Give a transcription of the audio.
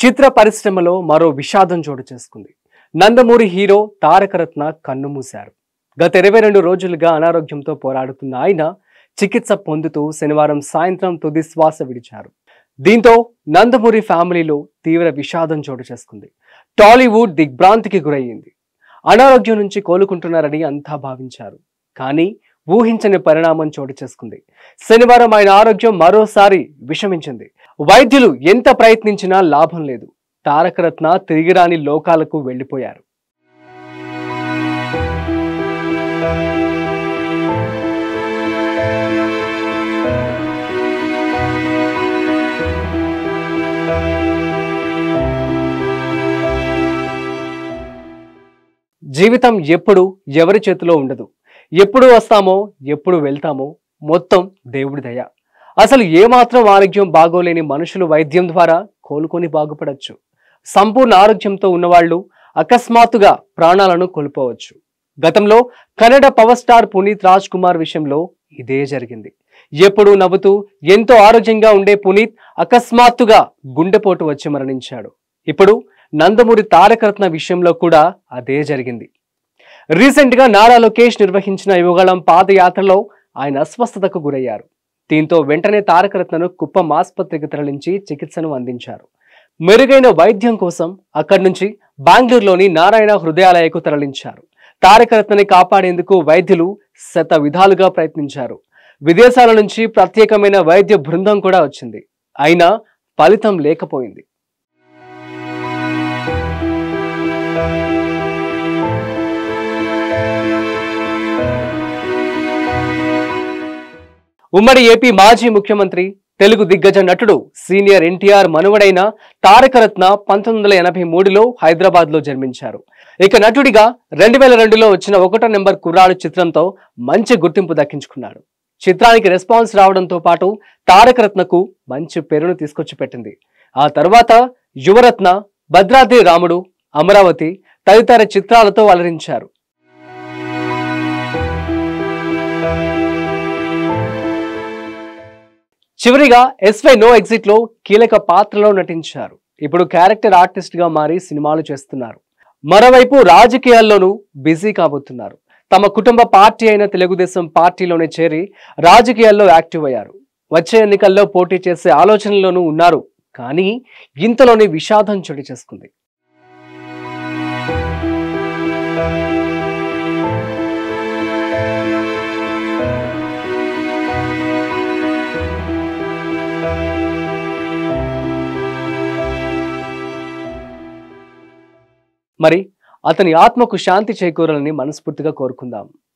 చిత్ర పరిశ్రమలో మరో విషాదం చోటు చేసుకుంది నందమూరి హీరో తారకరత్న కన్నుమూశారు గత ఇరవై రెండు రోజులుగా అనారోగ్యంతో పోరాడుతున్న ఆయన చికిత్స పొందుతూ శనివారం సాయంత్రం తుది శ్వాస విడిచారు దీంతో నందమూరి ఫ్యామిలీలో తీవ్ర విషాదం చోటు చేసుకుంది టాలీవుడ్ దిగ్భ్రాంతికి గురయ్యింది అనారోగ్యం నుంచి కోలుకుంటున్నారని అంతా భావించారు కానీ ఊహించని పరిణామం చోటు చేసుకుంది శనివారం ఆయన ఆరోగ్యం మరోసారి విషమించింది వైద్యులు ఎంత ప్రయత్నించినా లాభం లేదు తారకరత్న తిరిగి రాని లోకాలకు వెళ్లిపోయారు జీవితం ఎప్పుడు ఎవరి చేతిలో ఉండదు ఎప్పుడు వస్తామో ఎప్పుడు వెళ్తామో మొత్తం దేవుడి దయ అసలు ఏమాత్రం ఆరోగ్యం బాగోలేని మనుషులు వైద్యం ద్వారా కోలుకొని బాగుపడచ్చు సంపూర్ణ ఆరోగ్యంతో ఉన్నవాళ్ళు అకస్మాత్తుగా ప్రాణాలను కోల్పోవచ్చు గతంలో కన్నడ పవర్ స్టార్ పునీత్ రాజ్ కుమార్ విషయంలో ఇదే జరిగింది ఎప్పుడూ నవ్వుతూ ఎంతో ఆరోగ్యంగా ఉండే పునీత్ అకస్మాత్తుగా గుండెపోటు వచ్చి మరణించాడు ఇప్పుడు నందమూరి తారకరత్న విషయంలో కూడా అదే జరిగింది రీసెంట్ గా నారా లోకేష్ నిర్వహించిన యువగళం పాదయాత్రలో ఆయన అస్వస్థతకు గురయ్యారు దీంతో వెంటనే తారకరత్నను కుప్పం ఆసుపత్రికి తరలించి చికిత్సను అందించారు మెరుగైన వైద్యం కోసం అక్కడి నుంచి బెంగళూరులోని నారాయణ హృదయాలయకు తరలించారు తారకరత్నని కాపాడేందుకు వైద్యులు శత విధాలుగా ప్రయత్నించారు విదేశాల నుంచి ప్రత్యేకమైన వైద్య బృందం కూడా వచ్చింది అయినా ఫలితం లేకపోయింది ఉమ్మడి ఏపీ మాజీ ముఖ్యమంత్రి తెలుగు దిగ్గజ నటుడు సీనియర్ ఎన్టీఆర్ మనువడైన తారకరత్న పంతొమ్మిది వందల ఎనభై మూడులో హైదరాబాద్ లో జన్మించారు ఇక నటుడిగా రెండు వేల రెండులో వచ్చిన ఒకటో నెంబర్ కుర్రాడు చిత్రంతో మంచి గుర్తింపు దక్కించుకున్నాడు చిత్రానికి రెస్పాన్స్ రావడంతో పాటు తారకరత్నకు మంచి పేరును తీసుకొచ్చి పెట్టింది ఆ తర్వాత యువరత్న భద్రాద్రి రాముడు అమరావతి తదితర చిత్రాలతో అలరించారు చివరిగా ఎస్వై నో ఎగ్జిట్ లో కీలక పాత్రలో నటించారు ఇప్పుడు క్యారెక్టర్ ఆర్టిస్ట్ గా మారి సినిమాలు చేస్తున్నారు మరోవైపు రాజకీయాల్లోనూ బిజీ కాబోతున్నారు తమ కుటుంబ పార్టీ అయిన తెలుగుదేశం పార్టీలోనే చేరి రాజకీయాల్లో యాక్టివ్ అయ్యారు వచ్చే ఎన్నికల్లో పోటీ చేసే ఆలోచనలోనూ ఉన్నారు కానీ ఇంతలోనే విషాదం చోటు చేసుకుంది మరి అతని ఆత్మకు శాంతి చేకూరాలని మనస్ఫూర్తిగా కోరుకుందాం